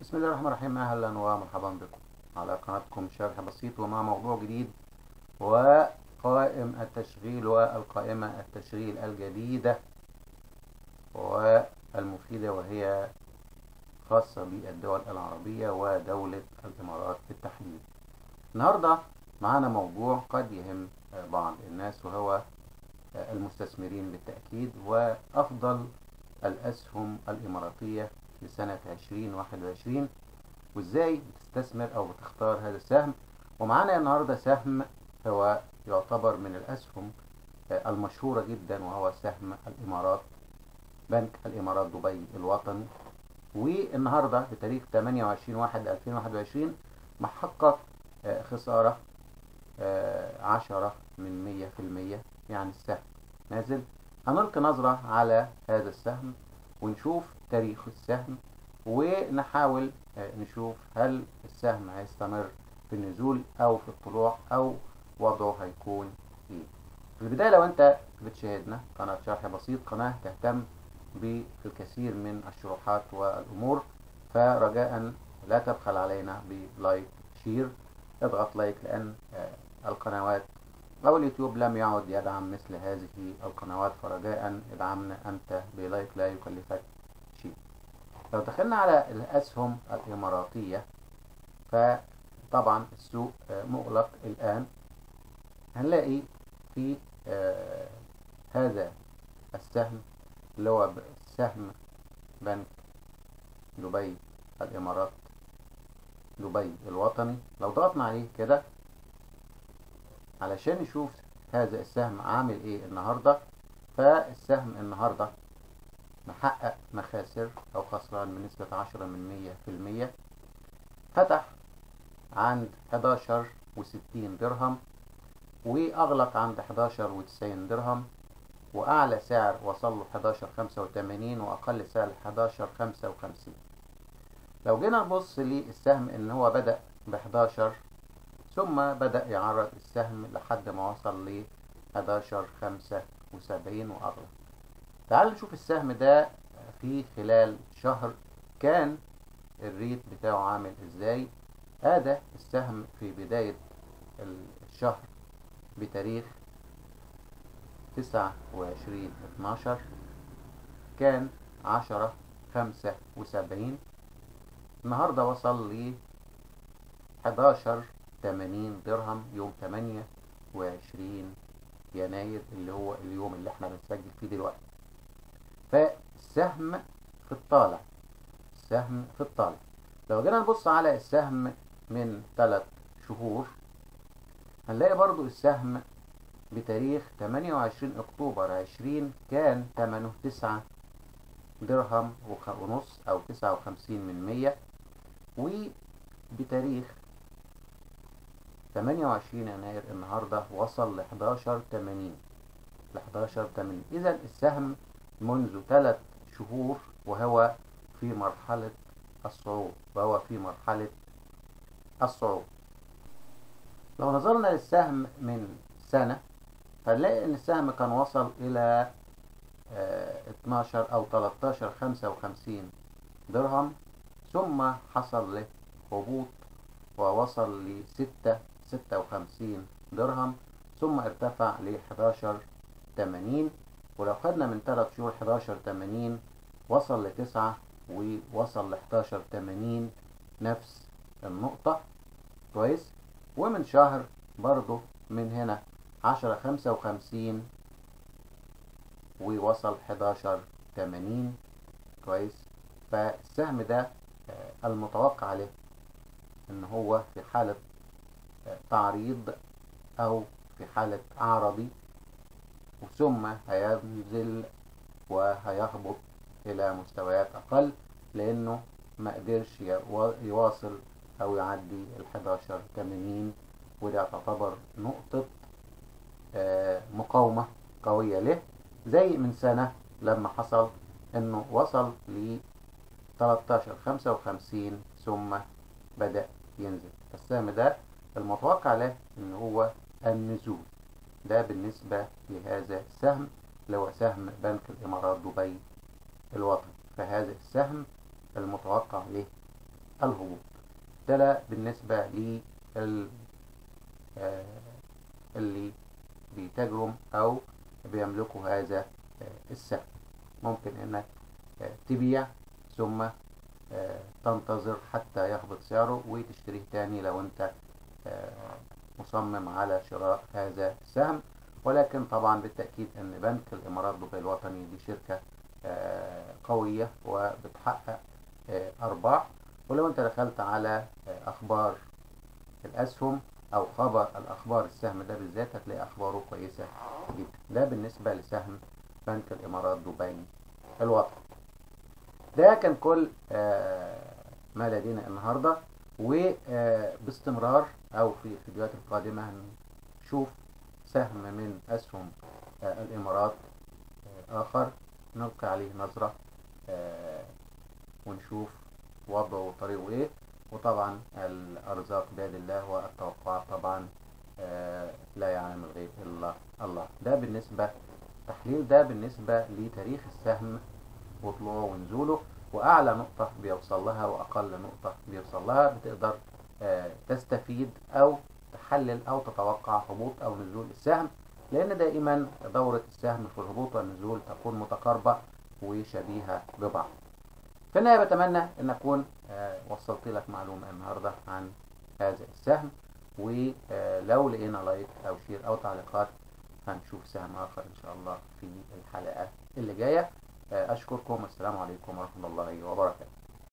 بسم الله الرحمن الرحيم اهلا ومرحبا بكم على قناتكم شرح بسيط ومع موضوع جديد وقائم التشغيل والقائمة التشغيل الجديدة والمفيدة وهي خاصة بالدول العربية ودولة الإمارات بالتحديد النهاردة معانا موضوع قد يهم بعض الناس وهو المستثمرين بالتأكيد وأفضل الأسهم الإماراتية لسنة 2021 وإزاي بتستثمر أو بتختار هذا السهم ومعانا النهاردة سهم هو يعتبر من الأسهم المشهورة جدا وهو سهم الإمارات بنك الإمارات دبي الوطني والنهاردة بتاريخ 28 واحد 2021 محقق خسارة عشرة من مية في المية يعني السهم نازل هنلقي نظرة على هذا السهم ونشوف تاريخ السهم ونحاول نشوف هل السهم هيستمر في النزول او في الطلوع او وضعه هيكون ايه في البداية لو انت بتشاهدنا قناة شرح بسيط قناة تهتم بالكثير من الشروحات والامور فرجاء لا تبخل علينا بلايك شير اضغط لايك لان القنوات أو اليوتيوب لم يعد يدعم مثل هذه القنوات فرجاء ادعمنا أنت بلايك لا يكلفك شيء لو دخلنا على الأسهم الإماراتية فطبعا السوق مغلق الآن هنلاقي في آه هذا السهم اللي هو سهم بنك دبي الإمارات دبي الوطني لو ضغطنا عليه كده علشان نشوف هذا السهم عامل ايه النهاردة فالسهم النهاردة محقق مخاسر او خسران بنسبة عشرة من مية في المية فتح عند حداشر وستين درهم واغلق عند حداشر وتسعين درهم واعلى سعر وصل له حداشر خمسة وتمانين واقل سعر حداشر خمسة وخمسين لو جينا نبص للسهم ان هو بدأ بحداشر ثم بدأ يعرض السهم لحد ما وصل ل 11 75 وأغلى تعال نشوف السهم ده في خلال شهر كان الريت بتاعه عامل ازاي هذا السهم في بداية الشهر بتاريخ 29 12 كان 10 75 النهارده وصل ل 11 80 درهم يوم 28 يناير اللي هو اليوم اللي احنا بنسجل فيه دلوقتي فالسهم في الطالع السهم في الطالع لو جينا نبص على السهم من 3 شهور هنلاقي برضو السهم بتاريخ 28 اكتوبر 20 كان ثمنه 9 درهم ونص او 59 من 100 وبتاريخ 28 يناير النهاردة وصل ل 11 80 ل 11 80 إذا السهم منذ ثلاث شهور وهو في مرحلة الصعود وهو في مرحلة الصعود لو نظرنا للسهم من سنة هنلاقي إن السهم كان وصل إلى 12 أو 13 55 درهم ثم حصل له هبوط ووصل ل 6 56 درهم ثم ارتفع ل 11 80 ولو خدنا من 3 شهور 11 80 وصل ل 9 ووصل ل 11 80 نفس النقطة كويس ومن شهر برضه من هنا 10 55 ووصل 11 80 كويس فالسهم ده المتوقع عليه ان هو في حالة تعريض او في حالة عرضي ثم هينزل وهيهبط الى مستويات اقل لانه ما قدرش يواصل او يعدي ال 11 80 وده تعتبر نقطة مقاومة قوية له زي من سنة لما حصل انه وصل ل 13 55 ثم بدأ ينزل السهم ده المتوقع له ان هو النزول ده بالنسبة لهذا السهم اللي هو سهم بنك الامارات دبي الوطني فهذا السهم المتوقع له الهبوط ده بالنسبة لل اللي بيتاجروا أو بيملكوا هذا السهم ممكن إنك تبيع ثم تنتظر حتى يهبط سعره وتشتريه تاني لو أنت مصمم على شراء هذا السهم ولكن طبعا بالتأكيد أن بنك الإمارات دبي الوطني دي شركة قوية وبتحقق أرباح ولو أنت دخلت على أخبار الأسهم أو خبر الأخبار السهم ده بالذات هتلاقي أخباره كويسة جدا ده بالنسبة لسهم بنك الإمارات دبي الوطني ده كان كل ما لدينا النهاردة وباستمرار أو في الفيديوهات القادمة هنشوف سهم من أسهم الإمارات آخر نلقي عليه نظرة ونشوف وضعه وطريقه إيه وطبعا الأرزاق بيد الله والتوقعات طبعا لا يعلم الغيب إلا الله ده بالنسبة التحليل ده بالنسبة لتاريخ السهم وطلوعه ونزوله وأعلى نقطة بيوصل لها وأقل نقطة بيوصل لها بتقدر تستفيد أو تحلل أو تتوقع هبوط أو نزول السهم لأن دائما دورة السهم في الهبوط والنزول تكون متقاربة وشبيهة ببعض في النهاية بتمنى أن أكون وصلت لك معلومة النهاردة عن هذا السهم ولو لقينا لايك أو شير أو تعليقات هنشوف سهم آخر إن شاء الله في الحلقة اللي جاية أشكركم والسلام عليكم ورحمة الله وبركاته